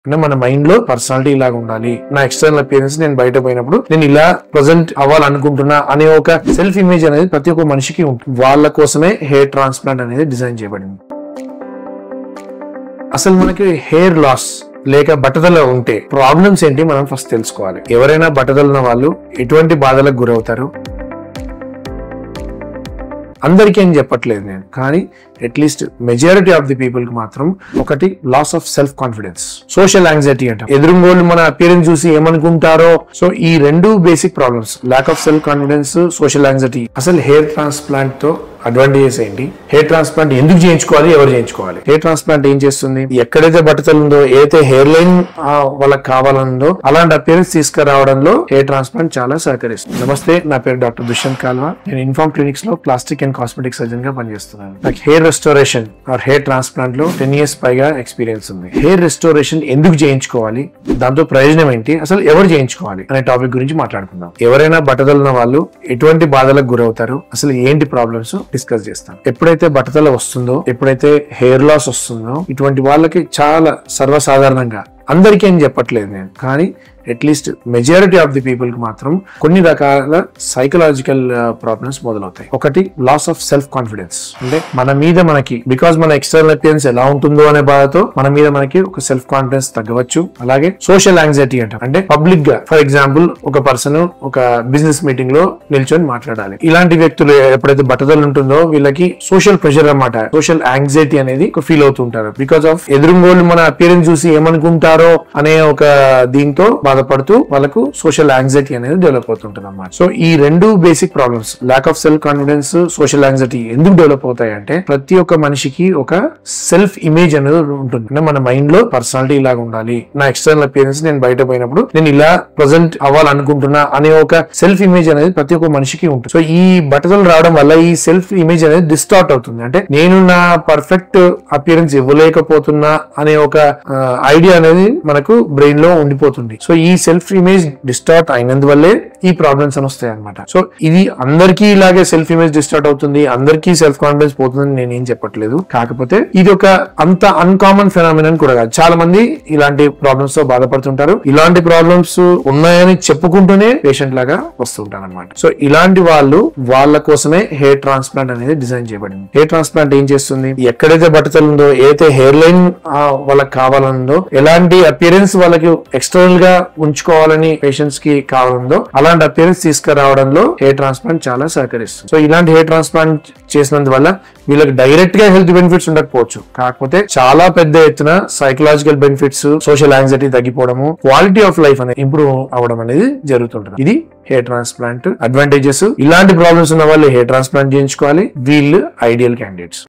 అంటే మన మైండ్ లో పర్సనాలిటీ ఇలాగ ఉండాలి నా ఎక్స్టర్నల్ అపియరెన్స్ నేను బయట పోయినప్పుడు నేను ఇలా ప్రజెంట్ అవ్వాలనుకుంటున్నా అనే ఒక సెల్ఫ్ ఇమేజ్ అనేది ప్రతి ఒక్క మనిషికి ఉంటుంది వాళ్ళ కోసమే హెయిర్ ట్రాన్స్ప్లాంట్ అనేది డిజైన్ చేయబడింది అసలు మనకి హెయిర్ లాస్ లేక బట్టదల ఉంటే ప్రాబ్లమ్స్ ఏంటి మనం ఫస్ట్ తెలుసుకోవాలి ఎవరైనా బట్టదల ఉన్న వాళ్ళు ఎటువంటి బాధలకు గురవుతారు అందరికీ అని చెప్పట్లేదు నేను కానీ at least majority of the people కి మాత్రం ఒకటి loss of self confidence social anxiety అంట ఎదురుగోళ్ళు మన అపియరెన్స్ చూసి ఏమనుకుంటారో సో ఈ రెండు basic problems lack of self confidence social anxiety అసలు హెయిర్ ట్రాన్స్ప్లాంట్ తో అడ్వాంటేజెస్ ఏంటి హెయిర్ ట్రాన్స్ప్లాంట్ ఎందుకు చేయించుకోవాలి ఎవరు చేయించుకోవాలి హెయిర్ ట్రాన్స్ప్లాంట్ ఏం చేస్తుంది ఎక్కడైతే బట్టతలు ఉందో ఏదైతే హెయిర్ లైన్ వాళ్ళకి కావాలనుందో అలాంటి అపియరెన్స్ తీసుకురావడంలో హెయిర్ ట్రాన్స్ప్లాంట్ చాలా సహకరిస్తుంది నమస్తే నా పేరు డాక్టర్ దుష్యంత్ కాల్వా నేను ఇన్ఫార్మ్ క్లినిక్స్ లో ప్లాస్టిక్ అండ్ కాస్మెటిక్ సర్జన్ గా పనిచేస్తున్నాను నాకు hair restoration or hair transplant లో టెన్ ఇయర్స్ పైగా ఎక్స్పీరియన్స్ ఉంది హెయిర్ రెస్టోరేషన్ ఎందుకు చేయించుకోవాలి దాంతో ప్రయోజనం ఏంటి అసలు ఎవరు చేయించుకోవాలి అనే టాపిక్ గురించి మాట్లాడుకుందాం ఎవరైనా బట్టతలు ఉన్న వాళ్ళు ఎటువంటి బాధలకు గురవుతారు అసలు ఏంటి ప్రాబ్లమ్స్ డిస్కస్ చేస్తాం ఎప్పుడైతే బట్టతల వస్తుందో ఎప్పుడైతే హెయిర్ లాస్ వస్తుందో ఇటువంటి వాళ్ళకి చాలా సర్వసాధారణంగా అందరికీ అని చెప్పట్లేదు నేను కానీ at least majority of the people కి మాత్రం కొన్ని రకాల సైకలాజికల్ ప్రాబ్లమ్స్ మొదలవుతాయి ఒకటి లాస్ ఆఫ్ సెల్ఫ్ కాన్ఫిడెన్స్ అంటే మన మీద మనకి బికాస్ మన ఎక్స్టర్నల్ అపియరెన్స్ ఎలా ఉంటుందో అనే బాధతో మన మీద మనకి ఒక సెల్ఫ్ కాన్ఫిడెన్స్ తగ్గవచ్చు అలాగే సోషల్ యాంగ్జైటీ అంట అంటే పబ్లిక్ గా ఫర్ ఎగ్జాంపుల్ ఒక పర్సన్ ఒక బిజినెస్ మీటింగ్ లో నిల్చొని మాట్లాడాలి ఇలాంటి వ్యక్తులు ఎప్పుడైతే బట్టదలు ఉంటుందో వీళ్ళకి సోషల్ ప్రెషర్ అన్నమాట సోషల్ యాంగ్జైటీ అనేది ఫీల్ అవుతుంటారు బికాస్ ఆఫ్ ఎదురుగోళ్ళు మన అపియరెన్స్ చూసి ఏమనుకుంటారో అనే ఒక దీంతో బాధపడుతూ వాళ్ళకు సోషల్ యాంగ్జైటీ అనేది డెవలప్ అవుతుంటుంది అన్నమాట సో ఈ రెండు basic problems lack of self confidence social anxiety ఎందుకు డెవలప్ అవుతాయి అంటే ప్రతి ఒక్క మనిషికి ఒక సెల్ఫ్ ఇమేజ్ అనేది ఉంటుంది అంటే మన మైండ్ లో పర్సనాలిటీ ఇలాగ ఉండాలి నా ఎక్స్టర్నల్ అపియరెన్స్ నేను బయట పోయినప్పుడు నేను ఇలా ప్రజెంట్ అవ్వాలనుకుంటున్నా అనే ఒక సెల్ఫ్ ఇమేజ్ అనేది ప్రతి ఒక్క మనిషికి ఉంటుంది సో ఈ బట్టలు రావడం వల్ల ఈ సెల్ఫ్ ఇమేజ్ అనేది డిస్టార్ట్ అవుతుంది అంటే నేను నా పర్ఫెక్ట్ అపియరెన్స్ ఇవ్వలేకపోతున్నా అనే ఒక ఐడియా అనేది మనకు బ్రెయిన్ లో ఉండిపోతుంది సో ఈ సెల్ఫ్ ఇమేజ్ డిస్టార్ట్ అయినందువల్లే ఈ ప్రాబ్లమ్స్ అని వస్తాయి అనమాట సో ఇది అందరికీ ఇలాగే సెల్ఫ్ ఇమేజ్ డిస్టార్ట్ అవుతుంది అందరికీ సెల్ఫ్ కాన్ఫిడెన్స్ పోతుందని నేనేం చెప్పట్లేదు కాకపోతే ఇది ఒక అంత అన్కామన్ ఫెనామినన్ కూడా కాదు చాలా మంది ఇలాంటి ప్రాబ్లమ్స్ తో బాధపడుతుంటారు ఇలాంటి ప్రాబ్లమ్స్ ఉన్నాయని చెప్పుకుంటూనే పేషెంట్ లాగా వస్తుంటారు అనమాట సో ఇలాంటి వాళ్ళు వాళ్ళ కోసమే హెయిర్ ట్రాన్స్ప్లాంట్ అనేది డిజైన్ చేయబడింది హెయిర్ ట్రాన్స్ప్లాంట్ ఏం చేస్తుంది ఎక్కడైతే బట్టతలు ఉందో ఏదైతే హెయిర్ లైన్ వాళ్ళకి కావాలనుందో ఎలాంటి అపియరెన్స్ వాళ్ళకి ఎక్స్టర్నల్ గా ఉంచుకోవాలని పేషెంట్స్ కి కావాలందో అలాంటి అపియరెన్స్ తీసుకురావడంలో హెయిర్ ట్రాన్స్ప్లాంట్ చాలా సహకరిస్తుంది సో ఇలాంటి హెయిర్ ట్రాన్స్ప్లాంట్ చేసినందువల్ల వీళ్ళకి డైరెక్ట్ గా హెల్త్ బెనిఫిట్స్ ఉండకపోవచ్చు కాకపోతే చాలా పెద్ద ఎత్తున సైకలాజికల్ బెనిఫిట్స్ సోషల్ యాంగ్జైటీ తగ్గిపోవడము క్వాలిటీ ఆఫ్ లైఫ్ అనేది ఇంప్రూవ్ అవ్వడం అనేది జరుగుతుంటుంది ఇది హెయిర్ ట్రాన్స్ప్లాంట్ అడ్వాంటేజెస్ ఇలాంటి ప్రాబ్లమ్స్ ఉన్న వాళ్ళు హెయిర్ ట్రాన్స్ప్లాంట్ చేయించుకోవాలి వీళ్ళు ఐడియల్ క్యాండిడేట్స్